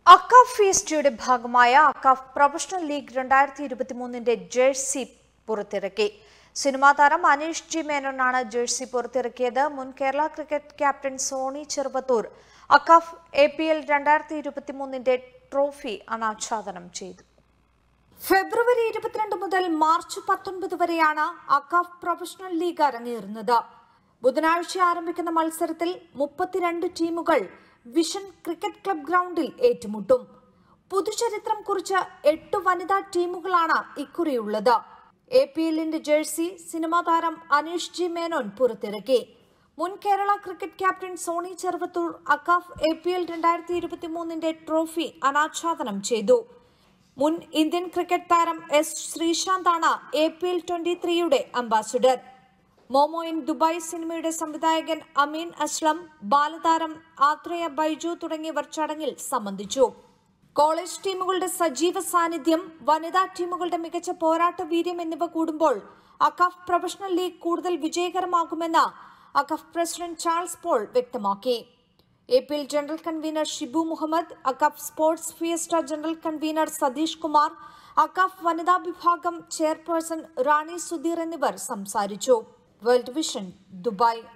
അക്കാഫ് ഫീസ്റ്റിയുടെ ഭാഗമായ അക്കാഫ് professional league രണ്ടായിരത്തി ഇരുപത്തിമൂന്നിന്റെ jersey പുറത്തിറക്കി സിനിമാ താരം അനീഷ് ജി മേനോനാണ് ജേഴ്സി പുറത്തിറക്കിയത് മുൻ Kerala cricket captain Sony Cheruvathur AKCAF A P L രണ്ടായിരത്തി ഇരുപത്തിമൂന്നിന്റെ ട്രോഫി അനാച്ഛാദനം ചെയ്തു ഫെബ്രുവരി ഇരുപത്തിരണ്ട് മുതൽ മാർച്ച് പത്തൊൻപത് വരെയാണ് അക്കാഫ് പ്രൊഫഷണൽ ലീഗ് അരങ്ങേറുന്നത് ബുധനാഴ്ച ആരംഭിക്കുന്ന മത്സരത്തിൽ മുപ്പത്തിരണ്ട് ടീമുകൾ വിഷൻ ക്രിക്കറ്റ് ക്ലബ് ഗ്രൗണ്ടിൽ ഏറ്റുമുട്ടും പുതുചരിത്രം കുറിച്ച് എട്ട് വനിതാ ടീമുകളാണ് ഇക്കുറിയുള്ളത് എ പി എല്ലിന്റെ ജേഴ്സി സിനിമാ താരം അനീഷ് ജി മേനോൻ പുറത്തിറക്കി മുൻ Kerala cricket captain Sony Cheruvathur AKCAF A P L രണ്ടായിരത്തി ഇരുപത്തി മൂന്നിന്റെ ട്രോഫി അനാച്ഛാദനം ചെയ്തു മുൻ ഇന്ത്യൻ ക്രിക്കറ്റ് താരം എസ് ശ്രീശാന്താണ് എ പി എൽ ട്വന്റി ത്രീയുടെ അംബാസിഡർ മോമോ ഇൻ ദുബായ് സിനിമയുടെ സംവിധായകൻ അമീൻ അസ്ലം ബാലതാരം ആത്രേയ ബൈജു തുടങ്ങിയവർ ചടങ്ങിൽ സംബന്ധിച്ചു കോളേജ് ടീമുകളുടെ സജീവ സാന്നിധ്യം വനിതാ ടീമുകളുടെ മികച്ച പോരാട്ട വീര്യം എന്നിവ കൂടുമ്പോൾ അക്കഫ് പ്രൊഫഷണൽ ലീഗ് കൂടുതൽ വിജയകരമാകുമെന്ന് അക്കഫ് പ്രസിഡന്റ് ചാൾസ് പോൾ വ്യക്തമാക്കി A P L general convener Shibu Muhammad AKCAF sports fiesta general convener Satheesh Kumar AKCAF വനിതാ വിഭാഗം ചെയർപേഴ്സൺ റാണി സുധീർ എന്നിവർ സംസാരിച്ചു വേൾഡ് വിഷൻ ദുബായ്